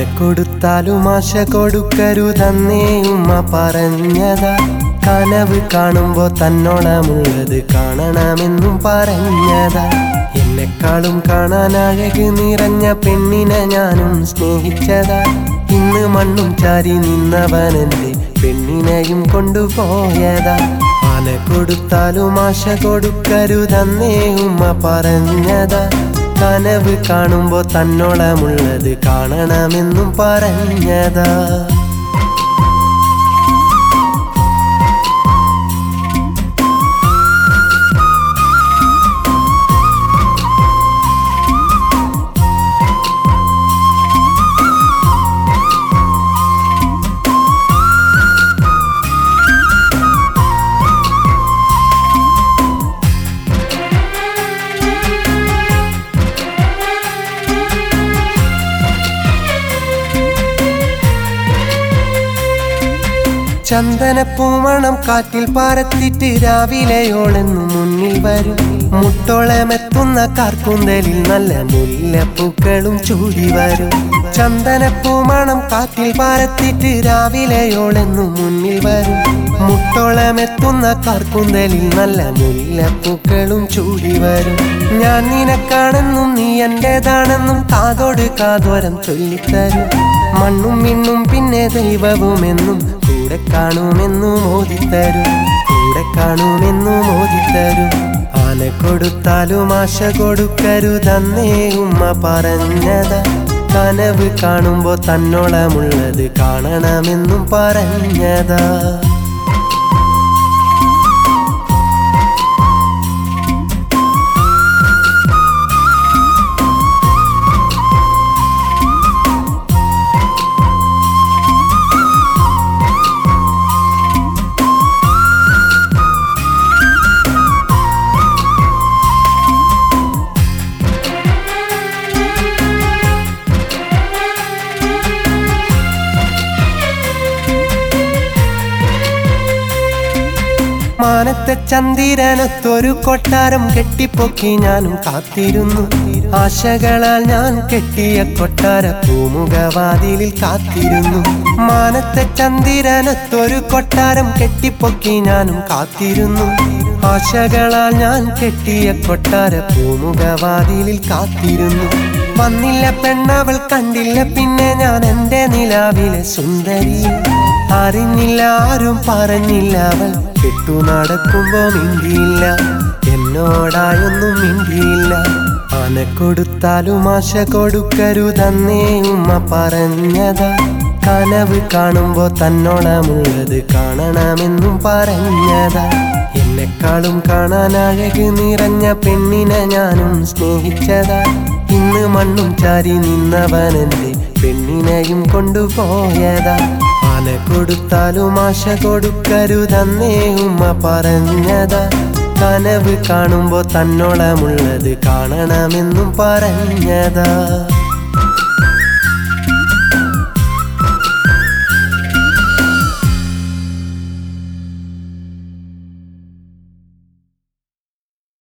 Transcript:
കൊടുത്താലും ആശ കൊടുക്കരുതന്നേ ഉമ്മ പറഞ്ഞതാ കനവ് കാണുമ്പോ തന്നോളമുള്ളത് കാണണമെന്നും പറഞ്ഞതാ എന്നെക്കാളും കാണാൻ അഴക് നിറഞ്ഞ പെണ്ണിനെ ഞാനും സ്നേഹിച്ചതാ ഇന്ന് മണ്ണും ചാരി നിന്നവനെന്റെ പെണ്ണിനെയും കൊണ്ടുപോയതാ ആന കൊടുത്താലും ആശ കൊടുക്കരുതന്നേ ഉമ്മ പറഞ്ഞതാ കനവ് കാണുമ്പോ തന്നോളമുള്ളത് കാണണമെന്നും പറഞ്ഞതാ ചന്ദനപ്പൂമണം കാറ്റിൽ പാരത്തിട്ട് രാവിലെയോളെന്നു മുന്നിൽ വരും മുട്ടോളമെത്തുന്ന കാർക്കുന്തലിൽ നല്ല മുല്ലപ്പൂക്കളും ചൂടി വരും ചന്ദനപ്പൂമണം കാറ്റിൽ പാരത്തിട്ട് രാവിലെയോളെന്നു മുന്നിൽ വരും മുട്ടോളമെത്തുന്ന കാർക്കുന്തലിൽ നല്ല മുല്ലപ്പൂക്കളും ചൂടി വരും ഞാൻ നിനക്കാണെന്നും നീ എന്റേതാണെന്നും കാതോട് കാതോരം ചൊല്ലിത്തരും മണ്ണും മിണ്ണും പിന്നെ ദൈവവുമെന്നും കൂടെ കാണുമെന്നും മോദിത്തരും കൂടെ കാണുമെന്നും മോദിത്തരും ആന കൊടുത്താലും ആശ കൊടുക്കരുതന്നേ ഉമ്മ പറഞ്ഞതാ കനവ് കാണുമ്പോ തന്നോളമുള്ളത് കാണണമെന്നും പറഞ്ഞതാ മാനത്തെ ചന്ദിരനൊത്തൊരു കൊട്ടാരം കെട്ടിപ്പൊക്കി ഞാനും കാത്തിരുന്നു ആശകളാൽ ഞാൻ കെട്ടിയ കൊട്ടാര പൂമുഖവാതിലിൽ കാത്തിരുന്നു മാനത്തെ ചന്ദിരനൊത്തൊരു കൊട്ടാരം കെട്ടിപ്പൊക്കി ഞാനും കാത്തിരുന്നു ആശകളാൽ ഞാൻ കെട്ടിയ കൊട്ടാര പൂമുഖവാതിലിൽ കാത്തിരുന്നു വന്നില്ല പെണ്ണവൾ കണ്ടില്ല പിന്നെ ഞാൻ എന്റെ നിലാവിലെ സുന്ദരി അറിഞ്ഞില്ല ആരും പറഞ്ഞില്ല അവൾ കെട്ടു നടക്കുമ്പോ മിണ്ടിയില്ല എന്നോടായൊന്നും മിണ്ടിയില്ല ആന കൊടുത്താലും ആശ കൊടുക്കരുതന്നേ ഉമ്മ പറഞ്ഞതാ കനവ് കാണുമ്പോ തന്നോളമുള്ളത് കാണണമെന്നും പറഞ്ഞതാ എന്നെക്കാളും കാണാൻ അഴക് നിറഞ്ഞ പെണ്ണിനെ ഞാനും സ്നേഹിച്ചതാ ഇന്ന് മണ്ണും ചാരി നിന്നവനെന്റെ പെണ്ണിനെയും കൊണ്ടുപോയതാ ആന കൊടുത്താലും ആശ കൊടുക്കരുതന്നേ ഉമ്മ പറഞ്ഞതാ കനവ് കാണുമ്പോ തന്നോളമുള്ളത് കാണണമെന്നും പറഞ്ഞതാ